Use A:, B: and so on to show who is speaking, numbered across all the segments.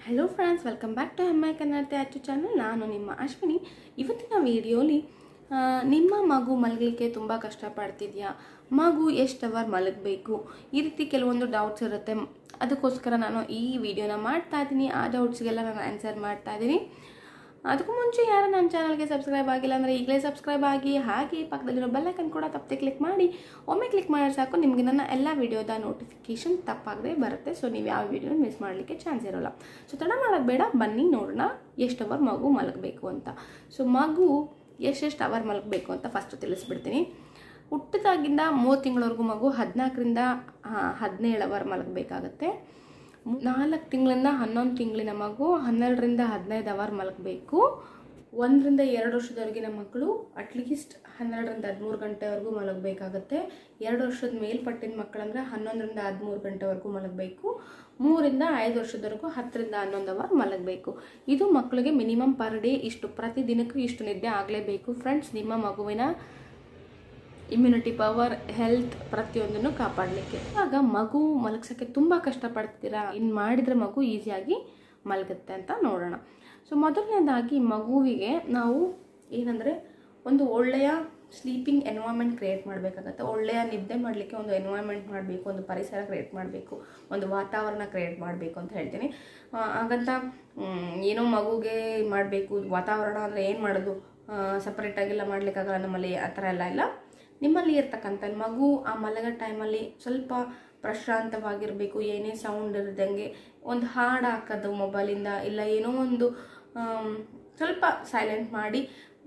A: hello friends welcome back to M I Kannada Achu channel ನಾನು ನಿಮ್ಮ ಅಶ್ವಿನಿ ಇವತ್ತಿನ ವಿಡಿಯೋಲಿ ಆ, ನಿಮ್ಮ ಮಗು ಮಲಗಲಿಕ್ಕೆ ತುಂಬ ಕಷ್ಟಪಡ್ತಿದ್ಯಾ ಮಗು ಎಷ್ಟು ಅವರ್ ಮಲಗಬೇಕು ಈ ರೀತಿ ಕೆಲವೊಂದು ಡೌಟ್ಸ್ ಇರುತ್ತೆ ಅದಕ್ಕೋಸ್ಕರ ನಾನು ಈ ವಿಡಿಯೋನ ಮಾಡ್ತಾ ಇದ್ದೀನಿ ಆ ಡೌಟ್ಸ್ಗೆಲ್ಲ ನಾನು ಆನ್ಸರ್ ಮಾಡ್ತಾ ಇದ್ದೀನಿ ಅದಕ್ಕೂ ಮುಂಚೆ ಯಾರು ನನ್ನ ಚಾನಲ್ಗೆ ಸಬ್ಸ್ಕ್ರೈಬ್ ಆಗಿಲ್ಲ ಅಂದರೆ ಈಗಲೇ ಸಬ್ಸ್ಕ್ರೈಬ್ ಆಗಿ ಹಾಗೆ ಪಕ್ಕದಲ್ಲಿರೋ ಬೆಲ್ಲೈಕನ್ ಕೂಡ ತಪ್ಪದೆ ಕ್ಲಿಕ್ ಮಾಡಿ ಒಮ್ಮೆ ಕ್ಲಿಕ್ ಮಾಡಿದ್ರೆ ಸಾಕು ನಿಮಗೆ ನನ್ನ ಎಲ್ಲ ವಿಡಿಯೋದ ನೋಟಿಫಿಕೇಶನ್ ತಪ್ಪಾಗದೆ ಬರುತ್ತೆ ಸೊ ನೀವು ಯಾವ ವಿಡಿಯೋನ ಮಿಸ್ ಮಾಡಲಿಕ್ಕೆ ಚಾನ್ಸ್ ಇರೋಲ್ಲ ಸೊ ತಡ ಮಾಡೋದು ಬೇಡ ಬನ್ನಿ ನೋಡೋಣ ಎಷ್ಟು ಅವರ್ ಮಗು ಮಲಗಬೇಕು ಅಂತ ಸೊ ಮಗು ಎಷ್ಟೆಷ್ಟು ಅವರ್ ಮಲಗಬೇಕು ಅಂತ ಫಸ್ಟ್ ತಿಳಿಸ್ಬಿಡ್ತೀನಿ ಹುಟ್ಟಿದಾಗಿಂದ ಮೂರು ತಿಂಗಳವರೆಗೂ ಮಗು ಹದಿನಾಲ್ಕರಿಂದ ಹದಿನೇಳು ಅವರ್ ಮಲಗಬೇಕಾಗತ್ತೆ ನಾಲ್ಕು ತಿಂಗಳಿಂದ ಹನ್ನೊಂದು ತಿಂಗಳಿನ ಮಗು ಹನ್ನೆರಡರಿಂದ ಹದಿನೈದು ಅವರ್ ಮಲಗಬೇಕು ಒಂದರಿಂದ ಎರಡು ವರ್ಷದವರೆಗಿನ ಮಕ್ಕಳು ಅಟ್ಲೀಸ್ಟ್ ಹನ್ನೆರಡರಿಂದ ಹದಿಮೂರು ಗಂಟೆವರೆಗೂ ಮಲಗಬೇಕಾಗತ್ತೆ ಎರಡು ವರ್ಷದ ಮೇಲ್ಪಟ್ಟಿನ ಮಕ್ಕಳಂದ್ರೆ ಹನ್ನೊಂದರಿಂದ ಹದಿಮೂರು ಗಂಟೆವರೆಗೂ ಮಲಗಬೇಕು ಮೂರಿಂದ ಐದು ವರ್ಷದವರೆಗೂ ಹತ್ತರಿಂದ ಹನ್ನೊಂದು ಅವರ್ ಮಲಗಬೇಕು ಇದು ಮಕ್ಕಳಿಗೆ ಮಿನಿಮಮ್ ಪರ್ ಡೇ ಇಷ್ಟು ಪ್ರತಿ ದಿನಕ್ಕೂ ಇಷ್ಟು ನಿದ್ದೆ ಆಗಲೇಬೇಕು ಫ್ರೆಂಡ್ಸ್ ನಿಮ್ಮ ಮಗುವಿನ ಇಮ್ಯುನಿಟಿ ಪವರ್ ಹೆಲ್ತ್ ಪ್ರತಿಯೊಂದನ್ನು ಕಾಪಾಡಲಿಕ್ಕೆ ಆಗ ಮಗು ಮಲಗ್ಸೋಕ್ಕೆ ತುಂಬ ಕಷ್ಟಪಡ್ತೀರಾ ಇನ್ನು ಮಾಡಿದರೆ ಮಗು ಈಸಿಯಾಗಿ ಮಲಗುತ್ತೆ ಅಂತ ನೋಡೋಣ ಸೊ ಮೊದಲನೇದಾಗಿ ಮಗುವಿಗೆ ನಾವು ಏನಂದರೆ ಒಂದು ಒಳ್ಳೆಯ ಸ್ಲೀಪಿಂಗ್ ಎನ್ವೈರ್ಮೆಂಟ್ ಕ್ರಿಯೇಟ್ ಮಾಡಬೇಕಾಗತ್ತೆ ಒಳ್ಳೆಯ ನಿದ್ದೆ ಮಾಡಲಿಕ್ಕೆ ಒಂದು ಎನ್ವೈರ್ಮೆಂಟ್ ಮಾಡಬೇಕು ಒಂದು ಪರಿಸರ ಕ್ರಿಯೇಟ್ ಮಾಡಬೇಕು ಒಂದು ವಾತಾವರಣ ಕ್ರಿಯೇಟ್ ಮಾಡಬೇಕು ಅಂತ ಹೇಳ್ತೀನಿ ಆ, ಹಾಗಂತ ಮ್, ಏನೋ ಮಗುಗೆ ಮಾಡಬೇಕು ವಾತಾವರಣ ಅಂದರೆ ಏನು ಮಾಡೋದು ಸಪ್ರೇಟಾಗೆಲ್ಲ ಮಾಡಲಿಕ್ಕಾಗಲ್ಲ ನಮ್ಮಲ್ಲಿ ಆ ಥರ ಎಲ್ಲ ಇಲ್ಲ ನಿಮ್ಮಲ್ಲಿ ಇರ್ತಕ್ಕಂಥ ಮಗು ಆ ಮಲಗೋ ಟೈಮಲ್ಲಿ ಸ್ವಲ್ಪ ಪ್ರಶಾಂತವಾಗಿರಬೇಕು ಏನೇ ಸೌಂಡ್ ಇರದಂಗೆ ಒಂದು ಹಾಡು ಹಾಕೋದು ಮೊಬೈಲಿಂದ ಇಲ್ಲ ಏನೋ ಒಂದು ಆಮ್, ಸ್ವಲ್ಪ ಸೈಲೆಂಟ್ ಮಾಡಿ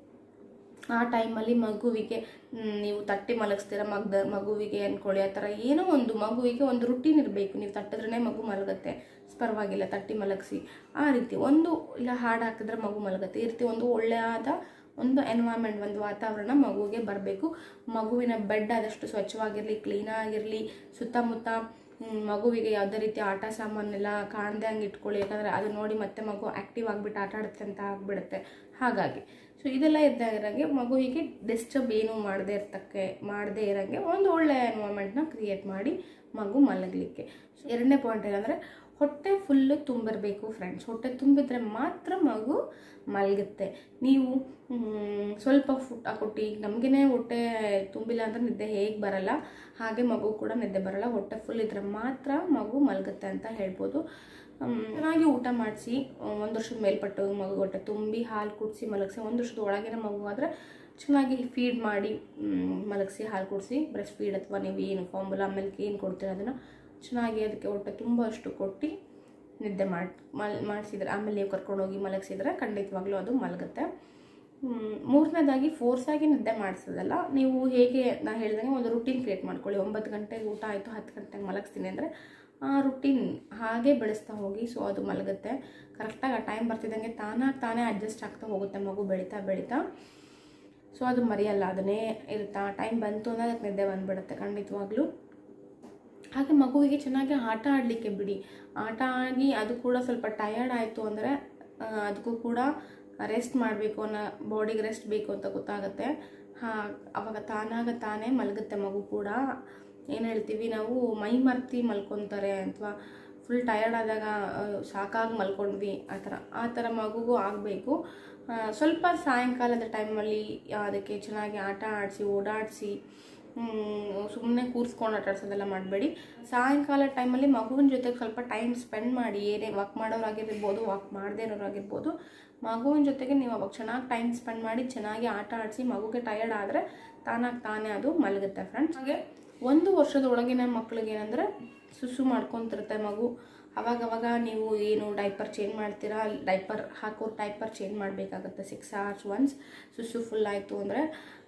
A: ಆ ಟೈಮಲ್ಲಿ ಮಗುವಿಗೆ ಮ್, ನೀವು ತಟ್ಟಿ ಮಲಗಿಸ್ತೀರ ಮಗ್ದ ಮಗುವಿಗೆ ಅಂದ್ಕೊಳ್ಳಿ ಆ ಥರ ಏನೋ ಒಂದು ಮಗುವಿಗೆ ಒಂದು ರುಟೀನ್ ಇರಬೇಕು ನೀವು ತಟ್ಟಿದ್ರೇ ಮಗು ಮಲಗುತ್ತೆ ಪರವಾಗಿಲ್ಲ ತಟ್ಟಿ ಮಲಗಿಸಿ ಆ ರೀತಿ ಒಂದು ಇಲ್ಲ ಹಾಡು ಹಾಕಿದ್ರೆ ಮಗು ಮಲಗುತ್ತೆ ಈ ರೀತಿ ಒಂದು ಒಳ್ಳೆಯಾದ ಒಂದು ಎನ್ವೈರ್ಮೆಂಟ್ ಒಂದು ವಾತಾವರಣ ಮಗುವಿಗೆ ಬರಬೇಕು ಮಗುವಿನ ಬೆಡ್ ಆದಷ್ಟು ಸ್ವಚ್ಛವಾಗಿರಲಿ ಕ್ಲೀನಾಗಿರಲಿ ಸುತ್ತಮುತ್ತ ಮ್, ಮಗುವಿಗೆ ಯಾವುದೇ ರೀತಿ ಆಟ ಸಾಮಾನೆಲ್ಲ ಕಾಣದೆ ಹಂಗೆ ಇಟ್ಕೊಳ್ಳಿ ಯಾಕಂದರೆ ಅದು ನೋಡಿ ಮತ್ತೆ ಮಗು ಆ್ಯಕ್ಟಿವ್ ಆಗಿಬಿಟ್ಟು ಆಟ ಆಡುತ್ತೆ ಅಂತ ಆಗಿಬಿಡುತ್ತೆ ಹಾಗಾಗಿ ಸೊ ಇದೆಲ್ಲ ಇದ್ದಾಗಿರಂಗೆ ಮಗುವಿಗೆ ಡಿಸ್ಟರ್ಬ್ ಏನು ಮಾಡದೇ ಇರ್ತಕ್ಕೆ ಮಾಡದೇ ಇರೋಂಗೆ ಒಂದು ಒಳ್ಳೆಯ ಎನ್ವೈರ್ಮೆಂಟ್ನ ಕ್ರಿಯೇಟ್ ಮಾಡಿ ಮಗು ಮಲಗಲಿಕ್ಕೆ ಸೊ ಎರಡನೇ ಪಾಯಿಂಟ್ ಏನಂದರೆ ಹೊಟ್ಟೆ ಫುಲ್ಲು ತುಂಬಿರಬೇಕು ಫ್ರೆಂಡ್ಸ್ ಹೊಟ್ಟೆ ತುಂಬಿದ್ರೆ ಮಾತ್ರ ಮಗು ಮಲಗುತ್ತೆ ನೀವು ಮ್, ಸ್ವಲ್ಪ ಫುಡ್ ಕೊಟ್ಟು ಈಗ ನಮಗೇ ಹೊಟ್ಟೆ ತುಂಬಿಲ್ಲ ಅಂದ್ರೆ ನಿದ್ದೆ ಹೇಗೆ ಬರಲ್ಲ ಹಾಗೆ ಮಗು ಕೂಡ ನಿದ್ದೆ ಬರಲ್ಲ ಹೊಟ್ಟೆ ಫುಲ್ ಇದ್ರೆ ಮಾತ್ರ ಮಗು ಮಲಗುತ್ತೆ ಅಂತ ಹೇಳ್ಬೋದು ಮ್, ಚೆನ್ನಾಗಿ ಊಟ ಮಾಡಿಸಿ ಒಂದು ವರ್ಷದ ಮೇಲ್ಪಟ್ಟು ಮಗು ಹೊಟ್ಟೆ ತುಂಬಿ ಹಾಲು ಕುಡಿಸಿ ಮಲಗಿಸಿ ಒಂದು ವರ್ಷದ ಒಳಗಿನ ಮಗು ಆದರೆ ಚೆನ್ನಾಗಿ ಫೀಡ್ ಮಾಡಿ ಮ್, ಮಲಗಿಸಿ ಹಾಲು ಕುಡಿಸಿ ಬ್ರೆಸ್ಟ್ ಫೀಡ್ ಅಥವಾ ನೀವು ಏನು ಫಾರ್ಮುಲಾ ಮಿಲ್ಕ್ ಏನು ಕೊಡ್ತೀರ ಅದನ್ನು ಚೆನ್ನಾಗಿ ಅದಕ್ಕೆ ಹೊಟ್ಟೆ ತುಂಬ ಅಷ್ಟು ಕೊಟ್ಟು ನಿದ್ದೆ ಮಾಡಿ ಮಲ್ ಮಾಡಿಸಿದ್ರೆ ಆಮೇಲೆ ನೀವು ಕರ್ಕೊಂಡೋಗಿ ಮಲಗಿಸಿದ್ರೆ ಖಂಡಿತವಾಗ್ಲೂ ಅದು ಮಲಗುತ್ತೆ ಮ್, ಮೂರನೇದಾಗಿ ಫೋರ್ಸಾಗಿ ನಿದ್ದೆ ಮಾಡಿಸೋದಲ್ಲ ನೀವು ಹೇಗೆ ನಾ ಹೇಳ್ದಂಗೆ ಒಂದು ರುಟೀನ್ ಕ್ರಿಯೇಟ್ ಮಾಡ್ಕೊಳ್ಳಿ ಒಂಬತ್ತು ಗಂಟೆಗೆ ಊಟ ಆಯಿತು ಹತ್ತು ಗಂಟೆಗೆ ಮಲಗಿಸ್ತೀನಿ ಅಂದರೆ ಆ ರುಟೀನ್ ಹಾಗೆ ಬೆಳೆಸ್ತಾ ಹೋಗಿ ಸೊ ಅದು ಮಲಗುತ್ತೆ ಕರೆಕ್ಟಾಗಿ ಆ ಟೈಮ್ ಬರ್ತಿದ್ದಂಗೆ ತಾನಾಗಿ ತಾನೇ ಅಡ್ಜಸ್ಟ್ ಆಗ್ತಾ ಹೋಗುತ್ತೆ ಮಗು ಬೆಳೀತಾ ಬೆಳೀತಾ ಸೊ ಅದು ಮರೆಯಲ್ಲ ಅದನ್ನೇ ಇರುತ್ತಾ ಟೈಮ್ ಬಂತು ಅಂದರೆ ಅದಕ್ಕೆ ನಿದ್ದೆ ಬಂದುಬಿಡುತ್ತೆ ಖಂಡಿತವಾಗ್ಲೂ ಹಾಗೆ ಮಗುವಿಗೆ ಚೆನ್ನಾಗಿ ಆಟ ಆಡಲಿಕ್ಕೆ ಬಿಡಿ ಆಟ ಆಡಿ ಅದು ಕೂಡ ಸ್ವಲ್ಪ ಟಯರ್ಡ್ ಆಯಿತು ಅಂದರೆ ಅದಕ್ಕೂ ಕೂಡ ರೆಸ್ಟ್ ಮಾಡಬೇಕು ಅನ್ನೋ ಬಾಡಿಗೆ ರೆಸ್ಟ್ ಬೇಕು ಅಂತ ಗೊತ್ತಾಗುತ್ತೆ ಹಾ ಅವಾಗ ತಾನಾಗ ತಾನೇ ಮಲಗುತ್ತೆ ಮಗು ಕೂಡ ಏನು ಹೇಳ್ತೀವಿ ನಾವು ಮೈ ಮರ್ತಿ ಮಲ್ಕೊತಾರೆ ಅಥವಾ ಫುಲ್ ಟಯರ್ಡ್ ಆದಾಗ ಆ, ಸಾಕಾಗಿ ಮಲ್ಕೊಂಡ್ವಿ ಆ ಥರ ಆ ಥರ ಮಗುಗೂ ಆಗಬೇಕು ಸ್ವಲ್ಪ ಸಾಯಂಕಾಲದ ಟೈಮಲ್ಲಿ ಅದಕ್ಕೆ ಚೆನ್ನಾಗಿ ಆಟ ಆಡಿಸಿ ಓಡಾಡಿಸಿ ಸುಮ್ಮನೆ ಕೂರಿಸ್ಕೊಂಡು ಆಟ ಆಡ್ಸೋದೆಲ್ಲ ಮಾಡಬೇಡಿ ಸಾಯಂಕಾಲ ಟೈಮಲ್ಲಿ ಮಗುವಿನ ಜೊತೆಗೆ ಸ್ವಲ್ಪ ಟೈಮ್ ಸ್ಪೆಂಡ್ ಮಾಡಿ ಏನೇ ವಾಕ್ ಮಾಡೋರಾಗಿರ್ಬೋದು ವಾಕ್ ಮಾಡದೇ ಇರೋರಾಗಿರ್ಬೋದು ಮಗುವಿನ ಜೊತೆಗೆ ನೀವು ಅವಾಗ ಚೆನ್ನಾಗಿ ಟೈಮ್ ಸ್ಪೆಂಡ್ ಮಾಡಿ ಚೆನ್ನಾಗಿ ಆಟ ಆಡಿಸಿ ಮಗುಗೆ ಟಯರ್ಡ್ ಆದರೆ ತಾನಾಗಿ ತಾನೇ ಅದು ಮಲಗುತ್ತೆ ಫ್ರೆಂಡ್ಸ್ ಹಾಗೆ ಒಂದು ವರ್ಷದ ಒಳಗಿನ ಮಕ್ಳಿಗೆ ಏನಂದರೆ ಸುಸು ಮಾಡ್ಕೊತಿರುತ್ತೆ ಮಗು ಅವಾಗವಾಗ ನೀವು ಏನು ಡೈಪರ್ ಚೇಂಜ್ ಮಾಡ್ತೀರಾ ಡೈಪರ್ ಹಾಕೋ ಡೈಪರ್ ಚೇಂಜ್ ಮಾಡಬೇಕಾಗತ್ತೆ ಸಿಕ್ಸ್ ಅವರ್ಸ್ ಒನ್ಸ್ ಸುಸು ಫುಲ್ ಆಯಿತು ಅಂದರೆ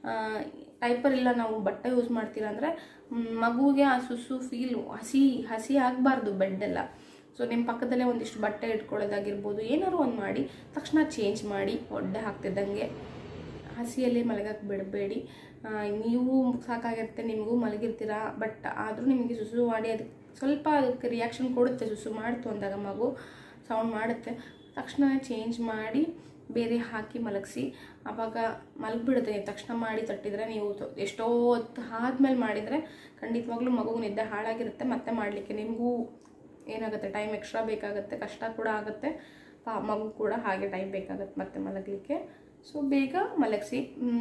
A: ಡೈಪರ್ ಇಲ್ಲ ನಾವು ಬಟ್ಟೆ ಯೂಸ್ ಮಾಡ್ತೀರಾ ಅಂದರೆ ಮಗುವಿಗೆ ಆ ಸುಸು ಫೀಲ್ ಹಸಿ ಹಸಿ ಆಗಬಾರ್ದು ಬೆಡ್ಡೆಲ್ಲ ಸೊ ನಿಮ್ಮ ಪಕ್ಕದಲ್ಲೇ ಒಂದಿಷ್ಟು ಬಟ್ಟೆ ಇಟ್ಕೊಳ್ಳೋದಾಗಿರ್ಬೋದು ಏನಾದ್ರು ಒಂದು ಮಾಡಿ ತಕ್ಷಣ ಚೇಂಜ್ ಮಾಡಿ ಒಡ್ಡೆ ಹಾಕ್ತಿದ್ದಂಗೆ ಹಸಿಯಲ್ಲಿ ಮಲಗಕ್ಕೆ ಬಿಡಬೇಡಿ ನೀವು ಸಾಕಾಗಿರುತ್ತೆ ನಿಮಗೂ ಮಲಗಿರ್ತೀರ ಬಟ್ ಆದರೂ ನಿಮಗೆ ಸುಸು ಮಾಡಿ ಅದಕ್ಕೆ ಸ್ವಲ್ಪ ಅದಕ್ಕೆ ರಿಯಾಕ್ಷನ್ ಕೊಡುತ್ತೆ ಸುಸು ಮಾಡ್ತು ಅಂದಾಗ ಮಗು ಸೌಂಡ್ ಮಾಡುತ್ತೆ ತಕ್ಷಣ ಚೇಂಜ್ ಮಾಡಿ ಬೇರೆ ಹಾಕಿ ಮಲಗಿಸಿ ಆವಾಗ ಮಲಗಿಬಿಡುತ್ತೆ ನೀವು ತಕ್ಷಣ ಮಾಡಿ ತಟ್ಟಿದ್ರೆ ನೀವು ತ- ಎಷ್ಟೋ ಹೊತ್ತು ಆದ್ಮೇಲೆ ಮಾಡಿದರೆ ಖಂಡಿತವಾಗ್ಲೂ ಮಗು ನಿದ್ದೆ ಹಾಳಾಗಿರುತ್ತೆ ಮತ್ತೆ ಮಾಡಲಿಕ್ಕೆ ನಿಮಗೂ ಏನಾಗುತ್ತೆ ಟೈಮ್ ಎಕ್ಸ್ಟ್ರಾ ಬೇಕಾಗುತ್ತೆ ಕಷ್ಟ ಕೂಡ ಆಗುತ್ತೆ ಪಾ ಮಗು ಕೂಡ ಹಾಗೆ ಟೈಮ್ ಬೇಕಾಗುತ್ತೆ ಮತ್ತೆ ಮಲಗಲಿಕ್ಕೆ ಸೊ ಬೇಗ ಮಲಗಿಸಿ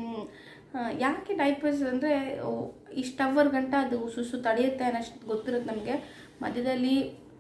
A: ಯಾಕೆ ಡೈಪರ್ಸ್ ಅಂದರೆ ಇಷ್ಟು ಅವರ್ ಗಂಟ ಅದು ಸುಸು ತಡೆಯುತ್ತೆ ಅನ್ನೋಷ್ಟು ಗೊತ್ತಿರುತ್ತೆ ನಮಗೆ ಮಧ್ಯದಲ್ಲಿ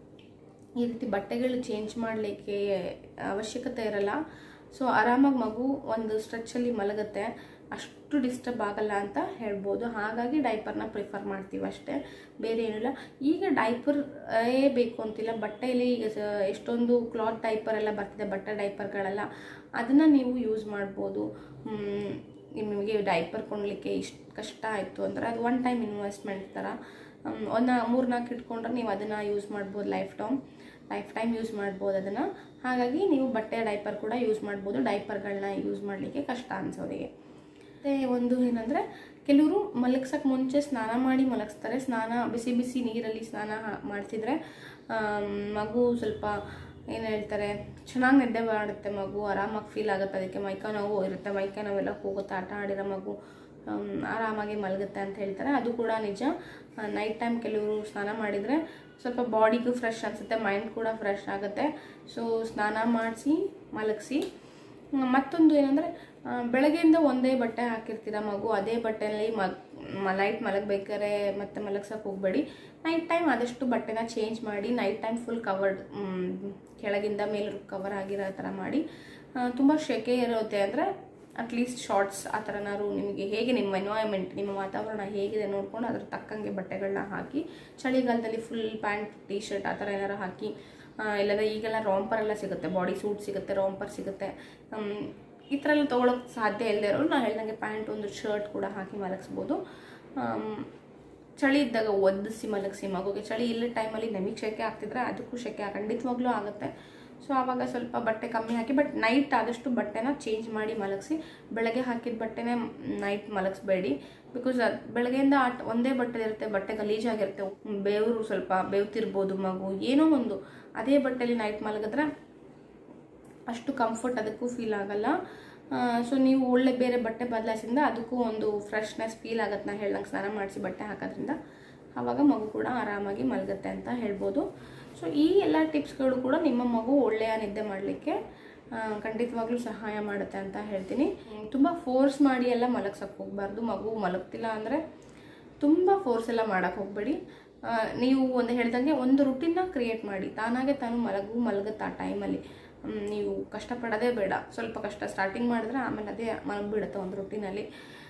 A: ಈ ರೀತಿ ಬಟ್ಟೆಗಳು ಚೇಂಜ್ ಮಾಡಲಿಕ್ಕೆ ಅವಶ್ಯಕತೆ ಇರಲ್ಲ ಸೊ ಆರಾಮಾಗಿ ಮಗು ಒಂದು ಸ್ಟ್ರೆಚ್ಚಲ್ಲಿ ಮಲಗುತ್ತೆ ಅಷ್ಟು ಡಿಸ್ಟರ್ಬ್ ಆಗಲ್ಲ ಅಂತ ಹೇಳ್ಬೋದು ಹಾಗಾಗಿ ಡೈಪರ್ನ ಪ್ರಿಫರ್ ಮಾಡ್ತೀವಿ ಅಷ್ಟೇ ಬೇರೆ ಏನಿಲ್ಲ ಈಗ ಡೈಪರ್ ಏ ಬೇಕು ಅಂತಿಲ್ಲ ಬಟ್ಟೆಯಲ್ಲಿ ಈಗ ಸ- ಎಷ್ಟೊಂದು ಕ್ಲಾತ್ ಡೈಪರ್ ಎಲ್ಲ ಬರ್ತಿದೆ ಬಟ್ಟೆ ಡೈಪರ್ಗಳೆಲ್ಲ ಅದನ್ನು ನೀವು ಯೂಸ್ ಮಾಡ್ಬೋದು ಮ್, ನಿಮಗೆ ಡೈಪರ್ ಕೊಂಡ್ಲಿಕ್ಕೆ ಇಷ್ಟು ಕಷ್ಟ ಆಯಿತು ಅಂದರೆ ಅದು ಒನ್ ಟೈಮ್ ಇನ್ವೆಸ್ಟ್ಮೆಂಟ್ ಥರ ಮ್, ಒಂದು ಮೂರ್ನಾಲ್ಕು ಇಟ್ಕೊಂಡ್ರೆ ನೀವು ಅದನ್ನು ಯೂಸ್ ಮಾಡ್ಬೋದು life time life time use ಮಾಡ್ಬೋದು ಅದನ್ನು ಹಾಗಾಗಿ ನೀವು ಬಟ್ಟೆ ಡೈಪರ್ ಕೂಡ ಯೂಸ್ ಮಾಡ್ಬೋದು ಡೈಪರ್ಗಳನ್ನ ಯೂಸ್ ಮಾಡಲಿಕ್ಕೆ ಕಷ್ಟ ಅನ್ಸೋರಿಗೆ ಮತ್ತು ಒಂದು ಏನಂದರೆ ಕೆಲವರು ಮಲಗ್ಸೋಕ್ಕೆ ಮುಂಚೆ ಸ್ನಾನ ಮಾಡಿ ಮಲಗಿಸ್ತಾರೆ ಸ್ನಾನ ಬಿಸಿ ಬಿಸಿ ನೀರಲ್ಲಿ ಸ್ನಾನ ಹಾ- ಮಾಡ್ತಿದ್ರೆ ಆಮ್, ಮಗು ಸ್ವಲ್ಪ ಏನು ಹೇಳ್ತಾರೆ ಚೆನ್ನಾಗಿ ನಿದ್ದೆ ಮಾಡುತ್ತೆ ಮಗು ಆರಾಮಾಗಿ ಫೀಲ್ ಆಗುತ್ತೆ ಅದಕ್ಕೆ ಮೈಕ ನೋವು ಇರುತ್ತೆ ಮೈಕ ನೋವೆಲ್ಲ ಹೋಗುತ್ತೆ ಆಟ ಆಡಿರೋ ಮಗು ಆಮ್, ಆರಾಮಾಗಿ ಮಲಗುತ್ತೆ ಅಂತ ಹೇಳ್ತಾರೆ ಅದು ಕೂಡ ನಿಜ ನೈಟ್ ಟೈಮ್ ಕೆಲವರು ಸ್ನಾನ ಮಾಡಿದರೆ ಸ್ವಲ್ಪ ಬಾಡಿಗೂ ಫ್ರೆಶ್ ಅನಿಸುತ್ತೆ ಮೈಂಡ್ ಕೂಡ ಫ್ರೆಶ್ ಆಗುತ್ತೆ ಸೊ ಸ್ನಾನ ಮಾಡಿಸಿ ಮಲಗಿಸಿ ಹ್ಮ್, ಮತ್ತೊಂದು ಏನಂದರೆ ಬೆಳಗ್ಗೆಯಿಂದ ಒಂದೇ ಬಟ್ಟೆ ಹಾಕಿರ್ತೀರ ಮಗು ಅದೇ ಬಟ್ಟೆಯಲ್ಲಿ ಮಗ್ ನೈಟ್ ಮಲಗಬೇಕಾದ್ರೆ ಮತ್ತೆ ಮಲಗ್ಸಕ್ಕೆ ಹೋಗಬೇಡಿ ನೈಟ್ ಟೈಮ್ ಆದಷ್ಟು ಬಟ್ಟೆನ ಚೇಂಜ್ ಮಾಡಿ ನೈಟ್ ಟೈಮ್ ಫುಲ್ ಕವರ್ಡ್ ಕೆಳಗಿಂದ ಮೇಲೆ ಕವರ್ ಆಗಿರೋ ಥರ ಮಾಡಿ ತುಂಬ ಶೆಕೆ ಇರುತ್ತೆ ಅಂದರೆ ಅಟ್ಲೀಸ್ಟ್ ಶಾರ್ಟ್ಸ್ ಆ ಥರನಾರು ನಿಮಗೆ ಹೇಗೆ ನಿಮ್ಮ ಎನ್ವಾಯನ್ಮೆಂಟ್ ನಿಮ್ಮ ವಾತಾವರಣ ಹೇಗಿದೆ ನೋಡ್ಕೊಂಡು ಅದ್ರ ತಕ್ಕಂಗೆ ಬಟ್ಟೆಗಳನ್ನ ಹಾಕಿ ಚಳಿಗಾಲದಲ್ಲಿ ಫುಲ್ ಪ್ಯಾಂಟ್ ಟೀ ಶರ್ಟ್ ಆ ಥರ ಏನಾರು ಹಾಕಿ ಆ, ಇಲ್ಲಾಂದ್ರೆ ಈಗೆಲ್ಲ ರಾಂಪರ್ ಎಲ್ಲ ಸಿಗುತ್ತೆ ಬಾಡಿ ಸೂಟ್ ಸಿಗುತ್ತೆ ರಾಂಪರ್ ಸಿಗುತ್ತೆ ಹ್ಮ್, ಈ ಥರ ಎಲ್ಲ ತೊಗೊಳಕ್ಕೆ ಸಾಧ್ಯ ಇಲ್ಲದೆ ಇರೋರು ನಾನು ಹೇಳ್ದಂಗೆ ಪ್ಯಾಂಟ್ ಒಂದು ಶರ್ಟ್ ಕೂಡ ಹಾಕಿ ಮಲಗಿಸ್ಬೋದು ಆಮ್, ಚಳಿ ಇದ್ದಾಗ ಒದಿಸಿ ಮಲಗಿಸಿ ಮಗುಗೆ ಚಳಿ ಇಲ್ಲ ಟೈಮಲ್ಲಿ ನಮಗೆ ಶೆಕೆ ಆಗ್ತಿದ್ರೆ ಅದಕ್ಕೂ ಶೆಕೆ ಖಂಡಿತವಾಗ್ಲೂ ಆಗುತ್ತೆ ಸೊ ಆವಾಗ ಸ್ವಲ್ಪ ಬಟ್ಟೆ ಕಮ್ಮಿ ಹಾಕಿ ಬಟ್ ನೈಟ್ ಆದಷ್ಟು ಬಟ್ಟೆನ ಚೇಂಜ್ ಮಾಡಿ ಮಲಗಿಸಿ ಬೆಳಗ್ಗೆ ಹಾಕಿದ ಬಟ್ಟೆನೇ ನೈಟ್ ಮಲಗಿಸ್ಬೇಡಿ ಬಿಕಾಸ್ ಅದು ಬೆಳಗ್ಗೆಯಿಂದ ಆಟ ಒಂದೇ ಬಟ್ಟೆ ಇರುತ್ತೆ ಬಟ್ಟೆ ಗಲೀಜಾಗಿರುತ್ತೆ ಬೇವರು ಸ್ವಲ್ಪ ಬೇವ್ತಿರ್ಬೋದು ಮಗು ಏನೋ ಒಂದು ಅದೇ ಬಟ್ಟೆಲಿ ನೈಟ್ ಮಲಗಿದ್ರೆ ಅಷ್ಟು ಕಂಫರ್ಟ್ ಅದಕ್ಕೂ ಫೀಲ್ ಆಗಲ್ಲ ಸೊ ನೀವು ಒಳ್ಳೆ ಬೇರೆ ಬಟ್ಟೆ ಬದಲಾಯಿಸಿಂದ ಅದಕ್ಕೂ ಒಂದು ಫ್ರೆಶ್ನೆಸ್ ಫೀಲ್ ಆಗುತ್ತೆ ನಾ ಹೇಳ್ದಂಗೆ ಸ್ನಾನ ಮಾಡಿಸಿ ಬಟ್ಟೆ ಹಾಕೋದ್ರಿಂದ ಆವಾಗ ಮಗು ಕೂಡ ಆರಾಮಾಗಿ ಮಲಗುತ್ತೆ ಅಂತ ಹೇಳ್ಬೋದು ಸೊ ಈ ಎಲ್ಲ ಟಿಪ್ಸ್ಗಳು ಕೂಡ ನಿಮ್ಮ ಮಗು ಒಳ್ಳೆಯ ನಿದ್ದೆ ಮಾಡಲಿಕ್ಕೆ ಖಂಡಿತವಾಗ್ಲೂ ಸಹಾಯ ಮಾಡುತ್ತೆ ಅಂತ ಹೇಳ್ತೀನಿ ತುಂಬ ಫೋರ್ಸ್ ಮಾಡಿ ಎಲ್ಲ ಮಲಗ್ಸಕ್ಕೆ ಹೋಗಬಾರ್ದು ಮಗು ಮಲಗ್ತಿಲ್ಲ ಅಂದರೆ ತುಂಬ ಫೋರ್ಸ್ ಎಲ್ಲ ಮಾಡೋಕ್ಕೆ ಹೋಗಬೇಡಿ ನೀವು ಒಂದು ಹೇಳ್ದಂಗೆ ಒಂದು ರುಟೀನ್ನ ಕ್ರಿಯೇಟ್ ಮಾಡಿ ತಾನಾಗೆ ತಾನು ಮಲಗು ಮಲಗುತ್ತೆ ಆ ಟೈಮಲ್ಲಿ ನೀವು ಕಷ್ಟಪಡೋದೇ ಬೇಡ ಸ್ವಲ್ಪ ಕಷ್ಟ ಸ್ಟಾರ್ಟಿಂಗ್ ಮಾಡಿದ್ರೆ ಆಮೇಲೆ ಅದೇ ಮಲಗಿಬಿಡುತ್ತೆ ಒಂದು ರುಟೀನಲ್ಲಿ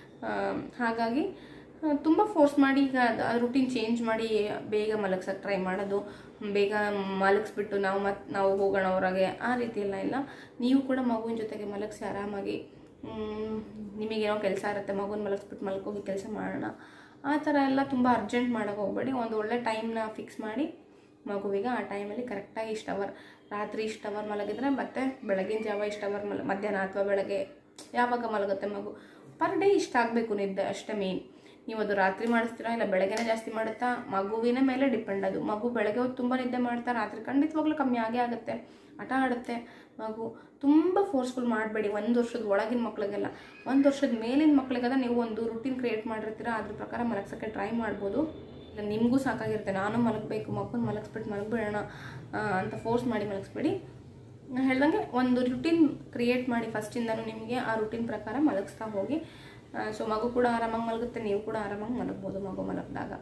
A: ಹಾಗಾಗಿ ತುಂಬ ಫೋರ್ಸ್ ಮಾಡಿ ಈಗ ರುಟೀನ್ ಚೇಂಜ್ ಮಾಡಿ ಬೇಗ ಮಲಗ್ಸಕ್ಕೆ ಟ್ರೈ ಮಾಡೋದು ಬೇಗ ಮಲಗಿಸ್ಬಿಟ್ಟು ನಾವು ಮತ್ತೆ ನಾವು ಹೋಗೋಣ ಹೊರಗೆ ಆ ರೀತಿ ಎಲ್ಲ ಇಲ್ಲ ನೀವು ಕೂಡ ಮಗುವಿನ ಜೊತೆಗೆ ಮಲಗಿಸಿ ಆರಾಮಾಗಿ ಮ್, ನಿಮಗೇನೋ ಕೆಲಸ ಇರುತ್ತೆ ಮಗುನ ಮಲಗಿಸ್ಬಿಟ್ಟು ಮಲ್ಕೋಗಿ ಕೆಲಸ ಮಾಡೋಣ ಆ ಥರ ಎಲ್ಲ ತುಂಬ ಅರ್ಜೆಂಟ್ ಮಾಡೋಕೆ ಹೋಗಬೇಡಿ ಒಂದು ಒಳ್ಳೆ ಟೈಮ್ನ ಫಿಕ್ಸ್ ಮಾಡಿ ಮಗುವಿಗೆ ಆ ಟೈಮಲ್ಲಿ ಕರೆಕ್ಟಾಗಿ ಇಷ್ಟು ಅವರ್ ರಾತ್ರಿ ಇಷ್ಟು ಅವರ್ ಮಲಗಿದ್ರೆ ಮತ್ತೆ ಬೆಳಗಿನ ಜಾವ ಇಷ್ಟು ಅವರ್ ಮಲ ಮಧ್ಯಾಹ್ನ ಅಥವಾ ಬೆಳಗ್ಗೆ ಯಾವಾಗ ಮಲಗುತ್ತೆ ಮಗು ಪರ್ ಡೇ ಇಷ್ಟ ಆಗಬೇಕು ನಿದ್ದೆ ಅಷ್ಟೇ ಮೇನ್ ನೀವು ಅದು ರಾತ್ರಿ ಮಾಡಿಸ್ತೀರಾ ಇಲ್ಲ ಬೆಳಗ್ಗೆನೇ ಜಾಸ್ತಿ ಮಾಡುತ್ತಾ ಮಗುವಿನ ಮೇಲೆ ಡಿಪೆಂಡ್ ಅದು ಮಗು ಬೆಳಗ್ಗೆ ಹೊತ್ತು ತುಂಬ ನಿದ್ದೆ ಮಾಡ್ತಾ ರಾತ್ರಿ ಖಂಡಿತವಾಗ್ಲೂ ಕಮ್ಮಿ ಆಗೇ ಆಗುತ್ತೆ ಆಟ ಆಡುತ್ತೆ ಮಗು ತುಂಬ ಫೋರ್ಸ್ಫುಲ್ ಮಾಡಬೇಡಿ ಒಂದು ವರ್ಷದ ಒಳಗಿನ ಮಕ್ಳಿಗೆಲ್ಲ ಒಂದು ವರ್ಷದ ಮೇಲಿನ ಮಕ್ಳಿಗೆಲ್ಲ ನೀವು ಒಂದು ರುಟೀನ್ ಕ್ರಿಯೇಟ್ ಮಾಡಿರ್ತೀರ ಅದ್ರ ಪ್ರಕಾರ ಮಲಗ್ಸೋಕ್ಕೆ ಟ್ರೈ ಮಾಡ್ಬೋದು ಇಲ್ಲ ನಿಮಗೂ ಸಾಕಾಗಿರುತ್ತೆ ನಾನು ಮಲಗಬೇಕು ಮಕ್ಕಳು ಮಲಗಿಸ್ಬಿಟ್ಟು ಮಲಗಿಬಿಡೋಣ ಅಂತ ಫೋರ್ಸ್ ಮಾಡಿ ಮಲಗಿಸ್ಬೇಡಿ ನಾನು ಹೇಳ್ದಂಗೆ ಒಂದು ರುಟೀನ್ ಕ್ರಿಯೇಟ್ ಮಾಡಿ ಫಸ್ಟಿಂದನೂ ನಿಮಗೆ ಆ ರುಟೀನ್ ಪ್ರಕಾರ ಮಲಗಿಸ್ತಾ ಹೋಗಿ ಸೊ ಮಗು ಕೂಡ ಆರಾಮಾಗಿ ಮಲಗುತ್ತೆ ನೀವು ಕೂಡ ಆರಾಮಾಗಿ ಮಲಗ್ಬೋದು ಮಗು ಮಲಗಿದಾಗ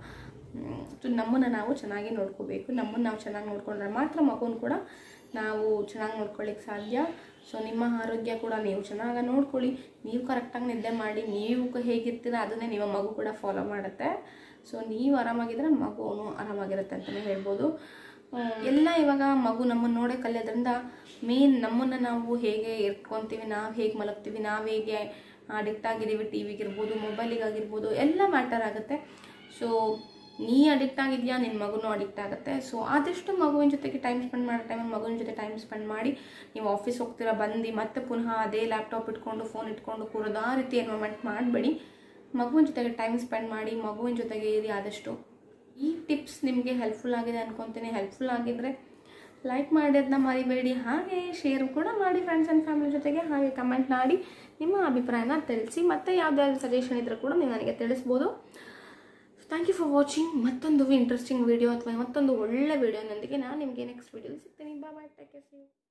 A: ಸೊ ನಮ್ಮನ್ನು ನಾವು ಚೆನ್ನಾಗಿ ನೋಡ್ಕೋಬೇಕು ನಮ್ಮನ್ನು ನಾವು ಚೆನ್ನಾಗಿ ನೋಡ್ಕೊಂಡ್ರೆ ಮಾತ್ರ ಮಗುನ ಕೂಡ ನಾವು ಚೆನ್ನಾಗಿ ನೋಡ್ಕೊಳ್ಳಿಕ್ಕೆ ಸಾಧ್ಯ ಸೊ ನಿಮ್ಮ ಆರೋಗ್ಯ ಕೂಡ ನೀವು ಚೆನ್ನಾಗಿ ನೋಡ್ಕೊಳ್ಳಿ ನೀವು ಕರೆಕ್ಟಾಗಿ ನಿದ್ದೆ ಮಾಡಿ ನೀವು ಹೇಗಿರ್ತೀರ ಅದನ್ನೇ ನಿಮ್ಮ ಮಗು ಕೂಡ ಫಾಲೋ ಮಾಡುತ್ತೆ ಸೊ ನೀವು ಆರಾಮಾಗಿದ್ರೆ ಮಗುನು ಆರಾಮಾಗಿರುತ್ತೆ ಅಂತಲೇ ಹೇಳ್ಬೋದು ಆ, ಎಲ್ಲ ಇವಾಗ ಮಗು ನಮ್ಮನ್ನು ನೋಡೇ ಕಲಿಯೋದ್ರಿಂದ ಮೇನ್ ನಮ್ಮನ್ನು ನಾವು ಹೇಗೆ ಇಟ್ಕೊತೀವಿ ನಾವು ಹೇಗೆ ಮಲಗ್ತೀವಿ ನಾವು ಹೇಗೆ ಅಡಿಕ್ಟ್ ಆಗಿದ್ದೀವಿ ಟಿ ವಿಗಿರ್ಬೋದು ಮೊಬೈಲಿಗಾಗಿರ್ಬೋದು ಎಲ್ಲ ಮ್ಯಾಟರ್ ಆಗುತ್ತೆ ಸೊ ನೀ ಅಡಿಕ್ಟ್ ಆಗಿದೆಯಾ ನಿನ್ನ ಮಗುನೂ ಅಡಿಕ್ಟ್ ಆಗುತ್ತೆ ಸೊ ಆದಷ್ಟು ಮಗುವಿನ ಜೊತೆಗೆ ಟೈಮ್ ಸ್ಪೆಂಡ್ ಮಾಡೋ ಟೈಮಲ್ಲಿ ಮಗುವಿನ ಜೊತೆ ಟೈಮ್ ಸ್ಪೆಂಡ್ ಮಾಡಿ ನೀವು ಆಫೀಸ್ ಹೋಗ್ತೀರಾ ಬಂದು ಮತ್ತೆ ಪುನಃ ಅದೇ ಲ್ಯಾಪ್ಟಾಪ್ ಇಟ್ಕೊಂಡು ಫೋನ್ ಇಟ್ಕೊಂಡು ಕೂರೋದು ಆ ರೀತಿ ಎನ್ವೈರ್ಮೆಂಟ್ ಮಾಡಬೇಡಿ ಮಗುವಿನ ಜೊತೆಗೆ ಟೈಮ್ ಸ್ಪೆಂಡ್ ಮಾಡಿ ಮಗುವಿನ ಜೊತೆಗೆ ಇರಿ ಆದಷ್ಟು ಈ ಟಿಪ್ಸ್ ನಿಮಗೆ ಹೆಲ್ಪ್ಫುಲ್ ಆಗಿದೆ ಅನ್ಕೊತೀನಿ ಹೆಲ್ಪ್ಫುಲ್ ಆಗಿದ್ದರೆ ಲೈಕ್ ಮಾಡಿ ಅದನ್ನ ಮರಿಬೇಡಿ ಹಾಗೆ ಶೇರ್ ಕೂಡ ಮಾಡಿ ಫ್ರೆಂಡ್ಸ್ ಆ್ಯಂಡ್ ಫ್ಯಾಮಿಲಿ ಜೊತೆಗೆ ಹಾಗೆ ಕಮೆಂಟ್ ಮಾಡಿ ನಿಮ್ಮ ಅಭಿಪ್ರಾಯನ ತಿಳಿಸಿ ಮತ್ತು ಯಾವುದಾದ್ರು ಸಜೆಷನ್ ಇದ್ರೂ ಕೂಡ ನೀವು ನನಗೆ ತಿಳಿಸ್ಬೋದು ಥ್ಯಾಂಕ್ ಯು ಫಾರ್ ವಾಚಿಂಗ್ ಮತ್ತೊಂದು ಇಂಟ್ರೆಸ್ಟಿಂಗ್ ವಿಡಿಯೋ ಅಥವಾ ಮತ್ತೊಂದು ಒಳ್ಳೆ ವಿಡಿಯೋನೊಂದಿಗೆ ನಾನು ನಿಮಗೆ ನೆಕ್ಸ್ಟ್ ವಿಡಿಯೋಲಿ ಸಿಗ್ತೀನಿ ಬಾಯ್ ಬಾಯ್ ಟೇಕ್ ಕೇರ್